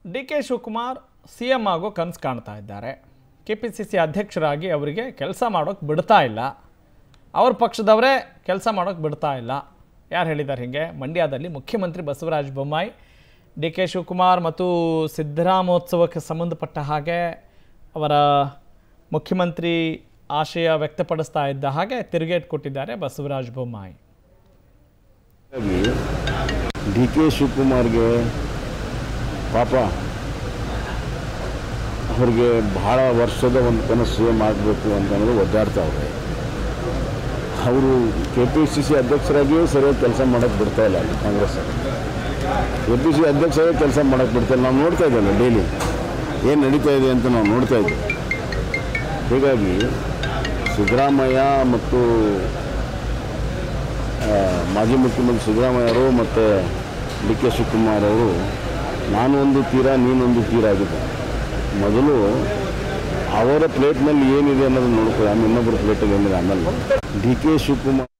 D K Shivakumar C M ಆಗೋ ಕನಸು ಕಾಣ್ತಾ ಇದ್ದಾರೆ ಕೆ ಪಿ ಸಿ ಸಿ ಅಧ್ಯಕ್ಷರಾಗಿ ಅವರಿಗೆ ಕೆಲಸ ಮಾಡೋಕ್ಕೆ ಬಿಡ್ತಾ ಇಲ್ಲ ಅವ್ರ ಪಕ್ಷದವರೇ ಕೆಲಸ ಮಾಡೋಕ್ಕೆ ಬಿಡ್ತಾ ಇಲ್ಲ ಯಾರು ಹೇಳಿದ್ದಾರೆ ಹೀಗೆ ಮಂಡ್ಯದಲ್ಲಿ ಮುಖ್ಯಮಂತ್ರಿ ಬಸವರಾಜ ಬೊಮ್ಮಾಯಿ ಡಿ ಕೆ ಶಿವಕುಮಾರ್ ಮತ್ತು ಸಿದ್ದರಾಮೋತ್ಸವಕ್ಕೆ ಸಂಬಂಧಪಟ್ಟ ಹಾಗೆ ಅವರ ಮುಖ್ಯಮಂತ್ರಿ ಆಶಯ ವ್ಯಕ್ತಪಡಿಸ್ತಾ ಇದ್ದ ಹಾಗೆ ತಿರುಗೇಟ್ ಕೊಟ್ಟಿದ್ದಾರೆ ಬಸವರಾಜ ಬೊಮ್ಮಾಯಿ ಹಾಗಾಗಿ ಡಿ ಕೆ ಶಿವಕುಮಾರ್ಗೆ ಪಾಪ ಅವ್ರಿಗೆ ಬಹಳ ವರ್ಷದ ಒಂದು ಕನಸು ಸಿ ಎಮ್ ಆಗಬೇಕು ಅಂತಂದ್ರೆ ಒದ್ದಾಡ್ತಾವ್ರೆ ಅವರು ಕೆ ಪಿ ಸಿ ಸಿ ಅಧ್ಯಕ್ಷರಾಗಿಯೂ ಸರಿಯಾಗಿ ಕೆಲಸ ಮಾಡೋಕ್ಕೆ ಬಿಡ್ತಾ ಇಲ್ಲ ಅಲ್ಲಿ ಕಾಂಗ್ರೆಸ್ ಕೆ ಪಿ ಸಿ ಅಧ್ಯಕ್ಷರಾಗಿ ಕೆಲಸ ಮಾಡೋಕ್ಕೆ ಬಿಡ್ತಾ ಇಲ್ಲ ನಾವು ನೋಡ್ತಾ ಇದ್ದೇವೆ ಡೈಲಿ ಏನು ನಡೀತಾ ಇದೆ ಅಂತ ನಾವು ನೋಡ್ತಾ ಇದ್ದೀವಿ ಹೀಗಾಗಿ ಸಿದ್ದರಾಮಯ್ಯ ಮತ್ತು ಆ, ಮಾಜಿ ಮುಖ್ಯಮಂತ್ರಿ ಸಿದ್ದರಾಮಯ್ಯವರು ಮತ್ತು ಡಿ ಕೆ ಶಿವಕುಮಾರ್ ಅವರು ನಾನು ಒಂದು ತೀರ ನೀನೊಂದು ತೀರ ಆಗಿದೆ ಮೊದಲು ಅವರ ಪ್ಲೇಟ್ನಲ್ಲಿ ಏನಿದೆ ಅನ್ನೋದನ್ನ ನೋಡ್ಕೊಳ್ಳಿ ಆಮೇಲೆ ಇನ್ನೊಬ್ಬರ ಪ್ಲೇಟಲ್ಲಿ ಏನಿದೆ ಆಮೇಲೆ ಡಿ ಕೆ ಶಿವಕುಮಾರ್